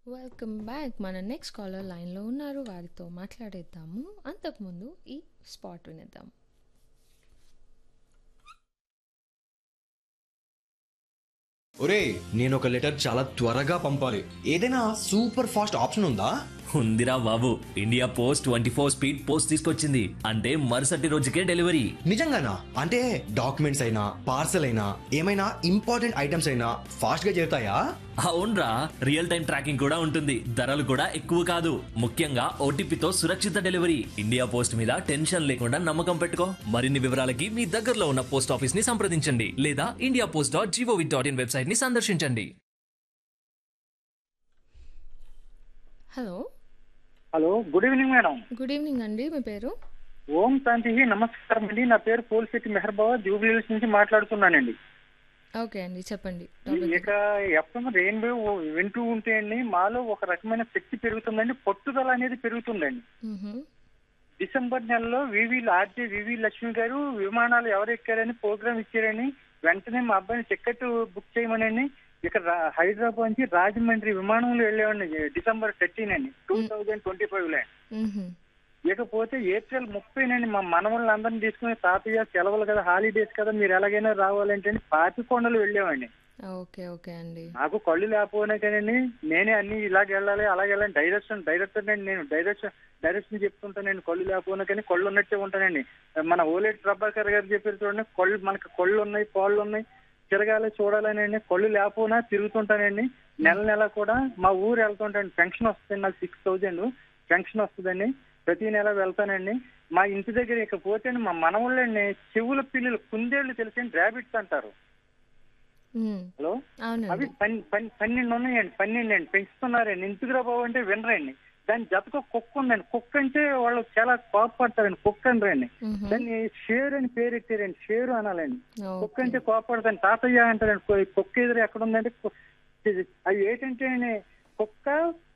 Welcome back మన next caller లైన్లో ఉన్నారు వారితో మాట్లాడేద్దాము అంతకుముందు ఈ స్పాట్ వినేద్దాం ఒరే నేను ఒక లెటర్ చాలా త్వరగా పంపాలి ఏదైనా సూపర్ ఫాస్ట్ ఆప్షన్ ఉందా ఉందిరా బాబు India post twenty four speed post తీసుకొచ్చింది అంటే మరుసటి రోజుకే డెలివరీ నిజంగానా అంటే డాక్యుమెంట్స్ అయినా పార్సల్ అయినా ఏమైనా ఇంపార్టెంట్ ఐటమ్స్ అయినా ఫాస్ట్ గా చేరుతాయా అవునరా రియల్ టైం ట్రాకింగ్ కూడా ఉంటుంది ధరలు కూడా ఎక్కువ కాదు ముఖ్యంగా ఓటీపీతో సురక్షిత డెలివరీ ఇండియా పోస్ట్ మీద టెన్షన్ లేకుండా నమ్మకం పెట్టుకో మరిన్ని వివరాలకి మీ దగ్గరలో ఉన్న పోస్ట్ ఆఫీస్ ని సంప్రదించండి లేదా India post dot gov dot in website ని సందర్శించండి hello hello good evening madam good evening అండి మీ పేరు ఓం శాంతి నమస్కారం అండి నా పేరు పోల్శెట్టి మెహర్బాబా జూబ్లీహిల్స్ నుంచి మాట్లాడుతున్నానండి ఓకే అండి చెప్పండి టాపిక్ ఇక ఎఫ్ఎం రెయిన్బో వింటూ ఉంటే అండి మాలో ఒక రకమైన శక్తి పెరుగుతుందండి పట్టుదల అనేది పెరుగుతుందండి మ్మ్హమ్. డిసెంబర్ నెలలో వివి ఆర్జే వివి లక్ష్మి గారు విమానాలు ఎవరు ఎక్కారని ప్రోగ్రామ్ ఇచ్చారని వెంటనే మా అబ్బాయిని టికెట్ బుక్ చేయమనండి ఇక్కడ రా- హైదరాబాద్ నుంచి రాజమండ్రి విమానంలో వెళ్ళామండి డిసెంబర్ థర్టీన్ అండి టూ థౌజండ్ ట్వంటీ ఫైవ్ లో మ్మ్హమ్. ఇకపోతే ఏప్రిల్ ముప్పై నుండి మా మనవళ్ళని అందరిని తీసుకుని తాతయ్య సెలవులు కదా హాలిడేస్ కదా మీరు ఎలాగైనా రావాలంటే పాపికొండలు వెళ్ళామండి ఓకే ఓకే అండి నాకు కళ్ళు లేకపోయినా కానీ నేనే అన్ని ఇలాగ వెళ్ళాలి అలాగే వెళ్ళాలి డైరెక్షన్ డైరెక్టర్ అండి నేను డైరెక్షన్ డైరెక్షన్ చెప్తుంటానండి కళ్ళు లేకపోయినా కానీ కళ్ళు ఉన్నట్టే ఉంటానండి మన ఓలేటి ప్రభాకర్ గారు చెప్పారు చూడండి కళ్ళు మనకి కళ్ళు ఉన్నాయి కాళ్ళు ఉన్నాయి తిరగాలి చూడాలని అండి కళ్ళు లేకపోయినా తిరుగుతుంటానండి నెల నెల కూడా మా ఊరు వెళ్తుంటాను పెన్షన్ వస్తుంది నాకు సిక్స్ థౌజండ్ పెన్షన్ వస్తుందండి ప్రతి నెల వెళ్తానండి మా ఇంటి దగ్గర ఇక పోతే మా మనవుళ్ళండి చెవుల పిల్లలు కుందేళ్లు తెలిసి ర్యాబిట్స్ అంటారు మ్మ్. హలో అవి అవునండి పన్- పన్- పన్నెండు ఉన్నాయండి పన్నెండు అండి పెంచుతున్నారండి ఇంటికి బాబు అంటే వినరండి దాని జతకు కుక్క ఉందండి కుక్క అంటే వాళ్ళు చాలా కోపడతారండి కుక్క అనరండి మ్మ్హమ్. దాన్ని షేర్ అని పేరు పెట్టారండి షేరు అనాలండి కుక్క ఓకే అంటే కోపడతాను తాతయ్య అంటారండి కు- కుక్క ఎదురు ఎక్కడ ఉందంటే కు- ఇది- అవి ఏంటంటే కుక్క